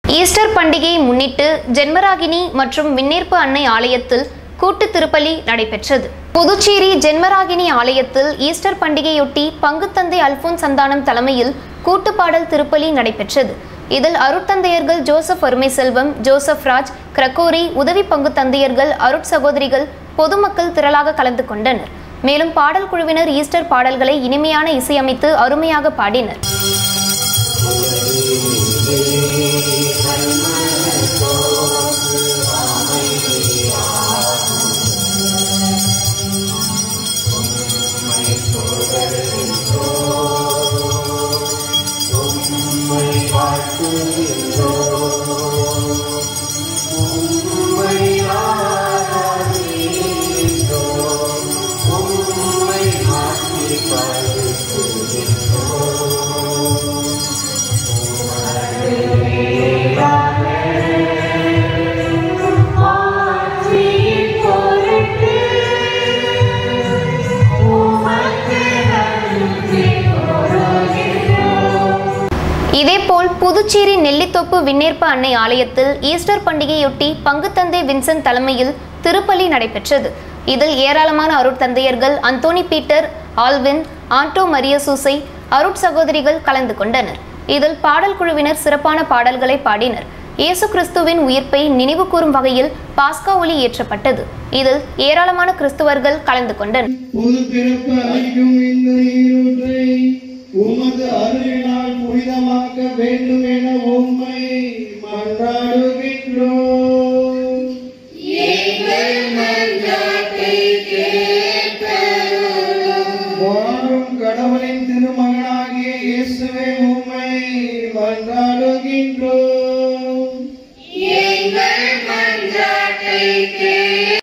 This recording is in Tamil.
ஈஸ்டர் பண்டிகையை முன்னிட்டு ஜென்மராகினி மற்றும் விண்ணேற்பு அன்னை ஆலயத்தில் கூட்டு திருப்பலி நடைபெற்றது புதுச்சேரி ஜென்மராகினி ஆலயத்தில் ஈஸ்டர் பண்டிகையொட்டி பங்குத்தந்தை அல்போன்ஸ் சந்தானம் தலைமையில் கூட்டுப்பாடல் திருப்பலி நடைபெற்றது இதில் அருட்தந்தையர்கள் ஜோசப் அருமை செல்வம் ஜோசப் ராஜ் கிரகோரி உதவி பங்கு தந்தையர்கள் அருட் சகோதரிகள் பொதுமக்கள் திரளாக கலந்து கொண்டனர் மேலும் பாடல் குழுவினர் ஈஸ்டர் பாடல்களை இனிமையான இசையமைத்து அருமையாக பாடினர் இதேபோல் புதுச்சேரி நெல்லித்தோப்பு விண்ணேற்பு அன்னை ஆலயத்தில் ஈஸ்டர் பண்டிகையொட்டி பங்குத்தந்தை வின்சென்ட் தலைமையில் திருப்பலி நடைபெற்றது இதில் ஏராளமான அருட்தந்தையர்கள் அந்தோனி பீட்டர் ஆல்வின் ஆண்டோ மரியசூசை அருட் சகோதரிகள் கலந்து கொண்டனர் இதில் பாடல் குழுவினர் சிறப்பான பாடல்களை பாடினர் இயேசு கிறிஸ்துவின் உயிர்ப்பை நினைவு கூறும் வகையில் பாஸ்கா ஒலி ஏற்றப்பட்டது இதில் ஏராளமான கிறிஸ்துவர்கள் கலந்து கொண்டனர் புது பிறப்பு அளிக்கும் இந்த நீரூற்றை உமது அருளினால் புனிதமாக்க வேண்டும் என உம்மை மன்றாடுகின்றோம் வாழும் கடவுளின் திருமகனாகிய இயேசுவே உம்மை மன்றாடுகின்றோம் எங்கள் மன்றாட்டை கேட்டருளும்